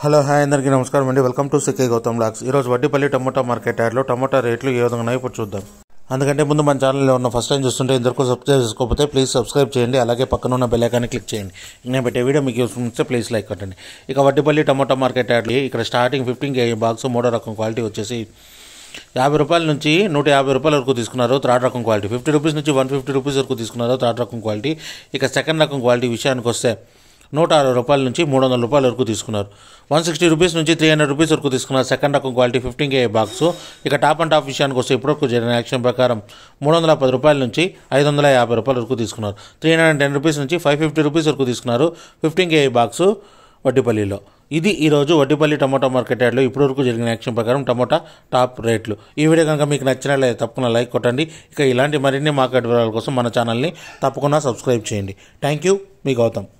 hello hi అందరికీ నమస్కారం అండి వెల్కమ్ టు సికే గౌతమ్ లాక్స్ ఈరోజు వడ్డీపల్లి టమోటా మార్కెట్ యార్డ్లో టమోటా రేట్లు ఏ విధంగా ఉన్నాయో ఇప్పుడు చూద్దాం అందుకంటే ముందు మన ఛానల్లో ఉన్న ఫస్ట్ టైం చూస్తుంటే ఇంతవరకు సబ్స్క్రైబ్ చేసుకోకపోతే ప్లీజ్ సబ్స్క్రైబ్ చేయండి అలాగే పక్కన ఉన్న బెల్ ఐకాన్ని క్లిక్ చేయండి నేను పెట్టే వీడియో మీకు యూస్ ఉంటే ప్లీజ్ లైక్ కొట్టండి ఇక వడ్డీపల్లి టమోటా మార్కెట్ యార్డ్లో ఇక్కడ స్టార్టింగ్ ఫిఫ్టీన్ కేజీ బాక్స్ మూడో రకం క్వాలిటీ వచ్చేసి యాభై రూపాయల నుంచి నూట యాభై రూపాయల వరకు తీసుకున్నారు థర్డ్ రకం క్వాలిటీ ఫిఫ్టీ రూపీస్ నుంచి వన్ ఫిఫ్టీ రూపీస్ వరకు తీసుకున్నారు థర్డ్ రకం క్వాలిటీ ఇక సెకండ్ రకం క్వాలిటీ విషయానికి వస్తే నూట అరవై రూపాయల నుంచి మూడు వందల రూపాయల వరకు తీసుకున్నారు వన్ సిక్స్టీ రూపీస్ నుంచి త్రీ హండ్రెడ్ రూపీస్ వరకు తీసుకున్నారు సెకండ్ రకం క్వాలిటీ ఫిఫ్టీన్ కే బాక్స్ ఇక టాప్ అండ్ టాప్ విషయానికి వస్తే ఇప్పటివరకు జరిగిన యాక్షన్ ప్రకారం మూడు వందల పది రూపాయల నుంచి ఐదు వందల యాభై రూపాయల వరకు తీసుకున్నారు త్రీ హండ్రెడ్ టెన్ రూపీస్ నుంచి ఫైవ్ ఫిఫ్టీ రూపీస్ వరకు తీసుకున్నారు ఫిఫ్టీన్ కే బాక్స్ వడ్డీపల్లిలో ఇది ఈరోజు వడ్డీపల్లి టమోటా మార్కెట్ యార్డ్లో ఇప్పటివరకు జరిగిన యాక్షన్ ప్రకారం టమోటా టాప్ రేట్లు ఈ వీడియో కనుక మీకు నచ్చినట్లయితే తప్పకుండా లైక్ కొట్టండి ఇక ఇలాంటి మరిన్ని మార్కెట్ వివరాల కోసం మన ఛానల్ని తప్పకుండా సబ్స్క్రైబ్ చేయండి థ్యాంక్ యూ మీ గౌతమ్